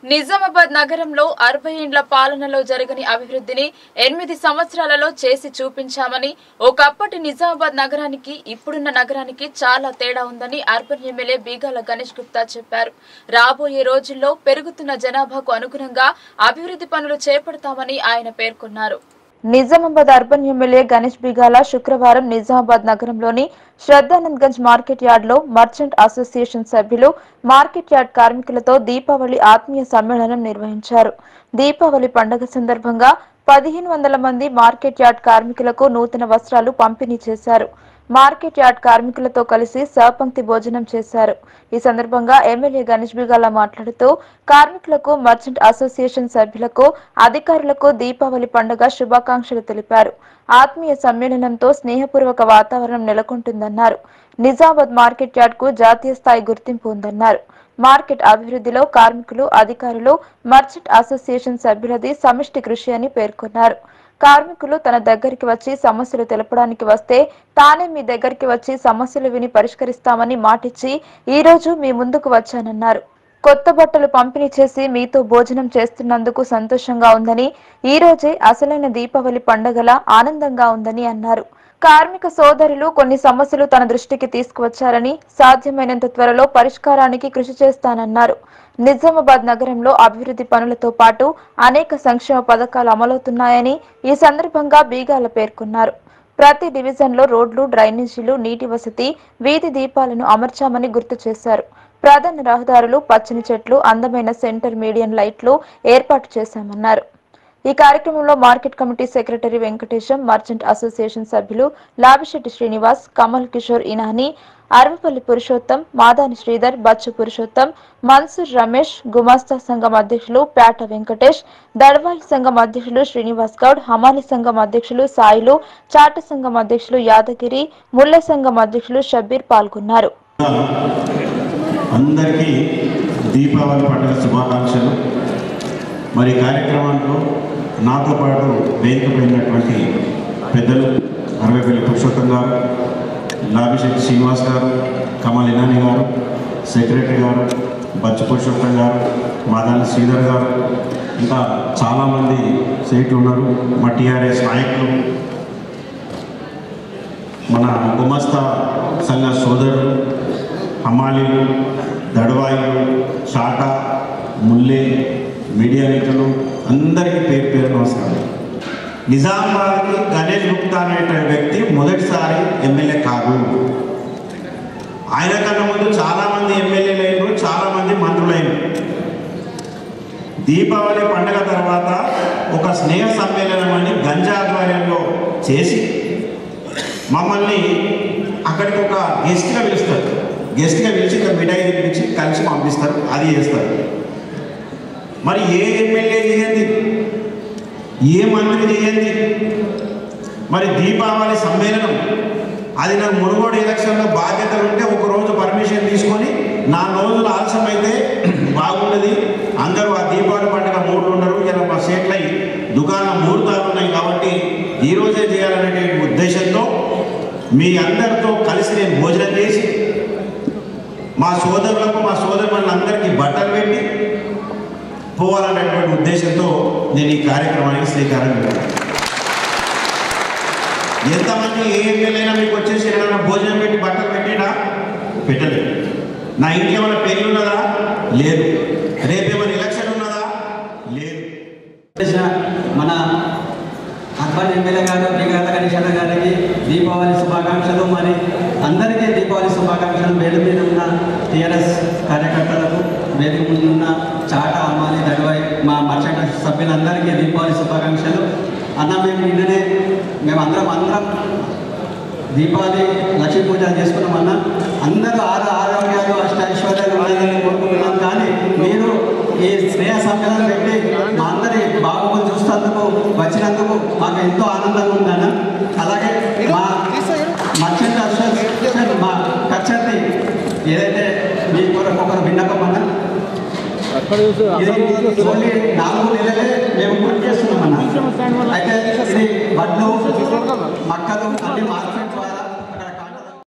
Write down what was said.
నిజామాబాద్ నగరంలో అరవై ఏండ్ల పాలనలో జరగని అభివృద్ధిని ఎనిమిది సంవత్సరాలలో చేసి చూపించామని ఒకప్పటి నిజామాబాద్ నగరానికి ఇప్పుడున్న నగరానికి చాలా తేడా ఉందని అర్బన్ ఎమ్మెల్యే బీగాల గణేష్ గుప్తా చెప్పారు రాబోయే రోజుల్లో పెరుగుతున్న జనాభాకు అనుగుణంగా అభివృద్ధి పనులు చేపడతామని ఆయన పేర్కొన్నారు నిజామాబాద్ అర్బన్ ఎమ్మెల్యే గణేష్ బిగాల శుక్రవారం నిజామాబాద్ నగరంలోని శ్రద్ధానంద్ గంజ్ మార్కెట్ యార్డ్ లో మర్చెంట్ అసోసియేషన్ సభ్యులు మార్కెట్ యార్డ్ కార్మికులతో దీపావళి ఆత్మీయ సమ్మేళనం నిర్వహించారు దీపావళి పండుగ సందర్భంగా పదిహేను వందల మంది మార్కెట్ యార్డ్ కార్మికులకు నూతన వస్త్రాలు పంపిణీ చేశారు మార్కెట్ యార్డ్ కార్మికులతో కలిసి సహపంక్తి భోజనం చేశారు ఈ సందర్భంగా ఎమ్మెల్యే గణేష్ బిగాల మాట్లాడుతూ కార్మికులకు మర్చెంట్ అసోసియేషన్ సభ్యులకు అధికారులకు దీపావళి పండుగ శుభాకాంక్షలు తెలిపారు ఆత్మీయ సమ్మేళనంతో స్నేహపూర్వక వాతావరణం నెలకొంటుందన్నారు నిజామాబాద్ మార్కెట్ యార్డ్ కు జాతీయ స్థాయి గుర్తింపు ఉందన్నారు మార్కెట్ అభివృద్ధిలో కార్మికులు అధికారులు మర్చెంట్ అసోసియేషన్ సభ్యులది సమిష్టి కృషి అని పేర్కొన్నారు కార్మికులు తన దగ్గరికి వచ్చి సమస్యలు తెలపడానికి వస్తే తానే మీ దగ్గరికి వచ్చి సమస్యలు విని పరిష్కరిస్తామని మాటిచ్చి ఈ రోజు మీ ముందుకు వచ్చానన్నారు కొత్త బట్టలు పంపిణీ చేసి మీతో భోజనం చేస్తున్నందుకు సంతోషంగా ఉందని ఈ రోజే అసలైన దీపావళి పండగల ఆనందంగా ఉందని అన్నారు కార్మిక సోదరులు కొన్ని సమస్యలు తన దృష్టికి తీసుకువచ్చారని సాధ్యమైనంత త్వరలో పరిష్కారానికి కృషి చేస్తానన్నారు నిజామాబాద్ నగరంలో అభివృద్ధి పనులతో పాటు అనేక సంక్షేమ పథకాలు అమలవుతున్నాయని ఈ సందర్భంగా బీగాల పేర్కొన్నారు ప్రతి డివిజన్ లో రోడ్లు డ్రైనేజీలు నీటి వసతి వీధి దీపాలను అమర్చామని గుర్తు చేశారు ప్రధాన రహదారులు పచ్చని చెట్లు అందమైన సెంటర్ మీడియం లైట్లు ఏర్పాటు చేశామన్నారు ఈ కార్యక్రమంలో market committee secretary Venkatesham merchant association సభ్యులు లాభిశెట్టి శ్రీనివాస్ కమల్ కిషోర్ ఇనాని అరవపల్లి పురుషోత్తం మాదాని శ్రీధర్ బచ్చు పురుషోత్తం మన్సూర్ రమేష్ గుమాస్తా సంఘం అధ్యక్షులు పేట వెంకటేష్ దడవాయి సంఘం అధ్యక్షులు శ్రీనివాస్ గౌడ్ హమాలి సంఘం అధ్యక్షులు సాయిలు చాట సంఘం అధ్యక్షులు యాదగిరి ముల్ల సంఘం అధ్యక్షులు షబ్బీర్ పాల్గొన్నారు అందరికీ దీపావళి పండుగ శుభాకాంక్షలు మరి ఈ కార్యక్రమంలో నాతో పాటు వేదికపోయినటువంటి పెద్దలు అరవైపల్లి పురుషోత్తం గారు లాభిశెట్టి శ్రీనివాస్ గారు కమల్ ఇనాని గారు సెక్రటరీ గారు బచ్చు పురుషోత్తం గారు మాదాని శ్రీధర్ గారు ఇంకా చాలామంది సీట్లు ఉన్నారు మా టీఆర్ఎస్ నాయకులు మన గుమస్తా సంఘ సోదరులు హమాలీలు దడవాయిలు చాట ముల్లే మీడియా మిత్రులు అందరికీ పేరు పేరు నమస్కారం నిజామాబాద్కి గణేష్ గుప్తా అనే వ్యక్తి మొదటిసారి ఎమ్మెల్యే కాదు ఆయన కన్నా ముందు చాలామంది ఎమ్మెల్యేలు అయినారు చాలామంది మంత్రులైనరు దీపావళి పండుగ తర్వాత ఒక స్నేహ సమ్మేళనం అని గంజా ఆధ్వర్యంలో చేసి మమ్మల్ని అక్కడికి ఒక గెస్ట్గా పిలుస్తారు గెస్ట్గా పిలిచి ఇక్కడ మిఠాయి పిలిచి కలిసి పంపిస్తారు అది చేస్తారు మరి ఏ ఎమ్మెల్యే చేయండి ఏ మంత్రి చేయండి మరి దీపావళి సమ్మేళనం అది నాకు మునుగోడు ఎలక్షన్లో బాధ్యతలు ఉంటే ఒక రోజు పర్మిషన్ తీసుకొని నా రోజులు ఆలస్యమైతే బాగున్నది అందరూ ఆ దీపావళి పండుగ మూడు ఉండరు ఇలా మా సేట్లై దుకాణం ముహూర్తాలు ఉన్నాయి కాబట్టి ఈ రోజే చేయాలనే ఉద్దేశంతో మీ అందరితో కలిసి నేను భోజనం చేసి మా సోదరులకు మా సోదరులందరికీ బట్టలు పెట్టి పోవాలనేటువంటి ఉద్దేశంతో నేను ఈ కార్యక్రమానికి శ్రీకారం చుట్టాను ఎంతమంది ఏ ఎమ్మెల్యేనా మీకు వచ్చేసి ఏమైనా భోజనం పెట్టి బట్టలు పెట్టినా పెట్టలేదు నా ఇంట్లో ఏమైనా పెళ్ళి ఉన్నదా లేదు రేపేమైనా ఎలక్షన్ ఉన్నదా లేదు చేసిన మన అర్బన్ ఎమ్మెల్యే గారు శ్రీకాంత గణేశన్న గారికి దీపావళి శుభాకాంక్షలు మరి అందరికీ దీపావళి శుభాకాంక్షలు వేడి మీద ఉన్న టీఆర్ఎస్ కార్యకర్తలకు వేదిక ముందు ఉన్న చాట అమ్మాలి దడవాయి మా మర్చెంట్ సభ్యులందరికీ దీపావళి శుభాకాంక్షలు అన్న మేము నిన్ననే మేము అందరం అందరం దీపావళి లక్ష్మీ పూజలు చేసుకున్నాం అన్న అందరూ ఆరు ఆరోగ్యాలు అష్ట ఐశ్వర్యాలు ఉండాలని కోరుకుంటున్నాం కానీ మీరు ఈ స్నేహ సమ్మేళనం పెట్టి మా అందరి బాగోగులు చూస్తున్నందుకు వచ్చినందుకు మాకు ఎంతో ఆనందంగా ఉందన్న అలాగే మా మర్చెంట్ అసోసియేషన్ మా కచ్చర్ని ఏదైతే మీ కొరకు ఒకరు విన్నపం అన్న ఇది ఓన్లీ నాలుగు నెలలే మేము పూర్తి చేస్తున్నాం అన్న అయితే ఇది వడ్లు మక్కలు అన్ని మార్కెట్